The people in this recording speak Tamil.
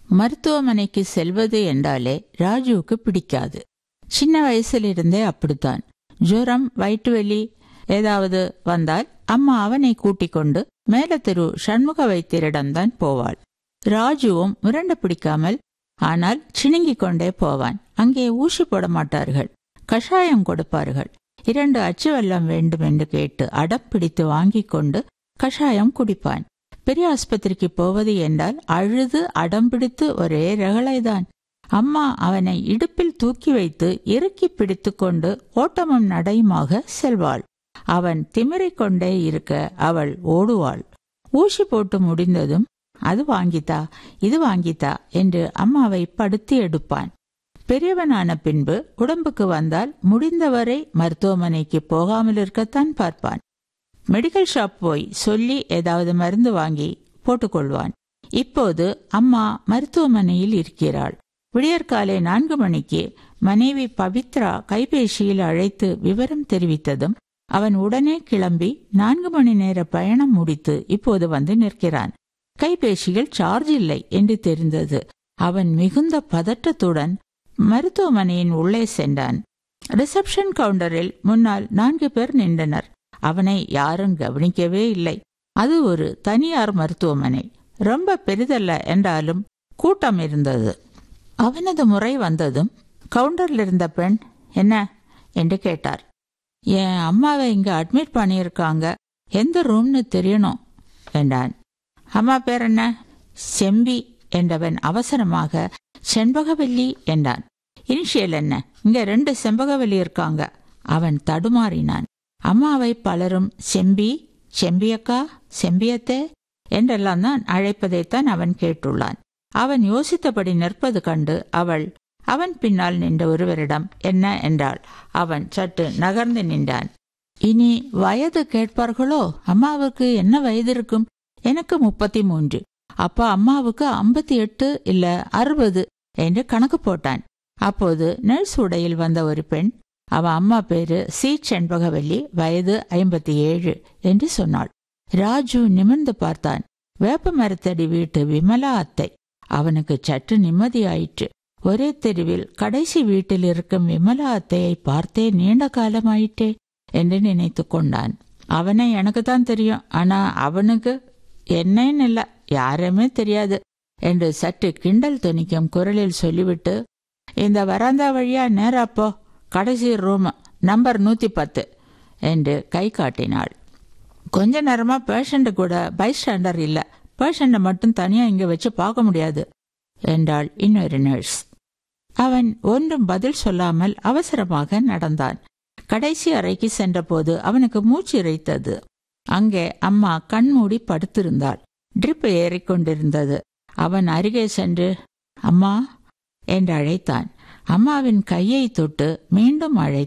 மருத்துவமனைக்கு செல்வது என்றாலே ராஜுவுக்கு பிடிக்காது சின்ன வயசிலிருந்தே அப்படித்தான் ஜுரம் வயிற்று வலி ஏதாவது வந்தால் அம்மா அவனை கூட்டிக் கொண்டு மேல தெரு சண்முக வைத்தியரிடம்தான் போவாள் ராஜுவும் முரண்டு பிடிக்காமல் ஆனால் சிணுங்கிக் கொண்டே போவான் அங்கே ஊசி போட மாட்டார்கள் கஷாயம் கொடுப்பார்கள் இரண்டு அச்சு வெல்லம் வேண்டும் என்று கேட்டு அடம் பிடித்து வாங்கிக் கொண்டு கஷாயம் குடிப்பான் பெரிய ஆஸ்பத்திரிக்கு போவது என்றால் அழுது அடம் பிடித்து ஒரே ரகளைதான் அம்மா அவனை இடுப்பில் தூக்கி வைத்து இறுக்கி பிடித்து கொண்டு ஓட்டமும் நடையுமாக செல்வாள் அவன் திமிரிக் கொண்டே இருக்க அவள் ஓடுவாள் ஊசி போட்டு முடிந்ததும் அது வாங்கித்தா இது வாங்கித்தா என்று அம்மாவை படுத்தி எடுப்பான் பெரியவனான பின்பு உடம்புக்கு வந்தால் முடிந்தவரை மருத்துவமனைக்கு போகாமல் இருக்கத்தான் பார்ப்பான் மெடிக்கல் ஷாப் போய் சொல்லி ஏதாவது மருந்து வாங்கி போட்டுக்கொள்வான் இப்போது அம்மா மருத்துவமனையில் இருக்கிறாள் விடியற்காலை நான்கு மணிக்கு மனைவி பவித்ரா கைபேசியில் அழைத்து விவரம் தெரிவித்ததும் அவன் உடனே கிளம்பி நான்கு மணி நேர பயணம் முடித்து இப்போது வந்து நிற்கிறான் கைபேசியில் சார்ஜ் இல்லை என்று தெரிந்தது அவன் மிகுந்த பதட்டத்துடன் மருத்துவமனையின் உள்ளே சென்றான் ரிசப்ஷன் கவுண்டரில் முன்னால் நான்கு பேர் நின்றனர் அவனை யாரும் கவனிக்கவே இல்லை அது ஒரு தனியார் மருத்துவமனை ரொம்ப பெரிதல்ல என்றாலும் கூட்டம் இருந்தது அவனது முறை வந்ததும் கவுண்டரில் இருந்த பெண் என்ன என்று கேட்டார் என் அம்மாவை இங்க அட்மிட் பண்ணியிருக்காங்க எந்த ரூம்னு தெரியணும் என்றான் அம்மா பேர் என்ன செம்பி என்றவன் அவசரமாக செண்பகவல்லி என்றான் இனிஷியல் என்ன இங்க ரெண்டு செம்பகவல்லி இருக்காங்க அவன் தடுமாறினான் அம்மாவை பலரும் செம்பி செம்பியக்கா செம்பியத்தே என்றெல்லாம் தான் அழைப்பதைத்தான் அவன் கேட்டுள்ளான் அவன் யோசித்தபடி நிற்பது கண்டு அவள் அவன் பின்னால் நின்ற ஒருவரிடம் என்ன என்றாள் அவன் சற்று நகர்ந்து நின்றான் இனி வயது கேட்பார்களோ அம்மாவுக்கு என்ன வயது இருக்கும் எனக்கு முப்பத்தி மூன்று அப்பா அம்மாவுக்கு ஐம்பத்தி எட்டு இல்ல அறுபது என்று கணக்கு போட்டான் அப்போது நர்ஸ் உடையில் வந்த ஒரு பெண் அவ அம்மா பேரு சி செண்பகவல்லி வயது ஐம்பத்தி ஏழு என்று சொன்னாள் ராஜு நிமிர்ந்து பார்த்தான் வேப்ப மரத்தடி வீட்டு விமலா அத்தை அவனுக்கு சற்று நிம்மதியாயிற்று ஒரே தெருவில் கடைசி வீட்டில் இருக்கும் விமலா அத்தையை பார்த்தே நீண்ட காலமாயிட்டே என்று நினைத்து கொண்டான் அவனை எனக்கு தான் தெரியும் ஆனா அவனுக்கு என்னன்னு இல்ல யாருமே தெரியாது என்று சற்று கிண்டல் துணிக்கும் குரலில் சொல்லிவிட்டு இந்த வராந்தா வழியா நேராப்போ கடைசி ரூம் நம்பர் நூத்தி பத்து என்று கை காட்டினாள் கொஞ்ச நேரமா பேஷண்ட் கூட பைஸ்டாண்டர் இல்ல பேஷண்ட மட்டும் தனியா இங்க வச்சு பார்க்க முடியாது என்றாள் இன்னொரு நர்ஸ் அவன் ஒன்றும் பதில் சொல்லாமல் அவசரமாக நடந்தான் கடைசி அறைக்கு சென்றபோது அவனுக்கு மூச்சு இறைத்தது அங்கே அம்மா கண்மூடி படுத்திருந்தாள் ட்ரிப் ஏறிக்கொண்டிருந்தது அவன் அருகே சென்று அம்மா என்று அழைத்தான் அம்மாவின் கையை தொட்டு மீண்டும் அழைத்தான்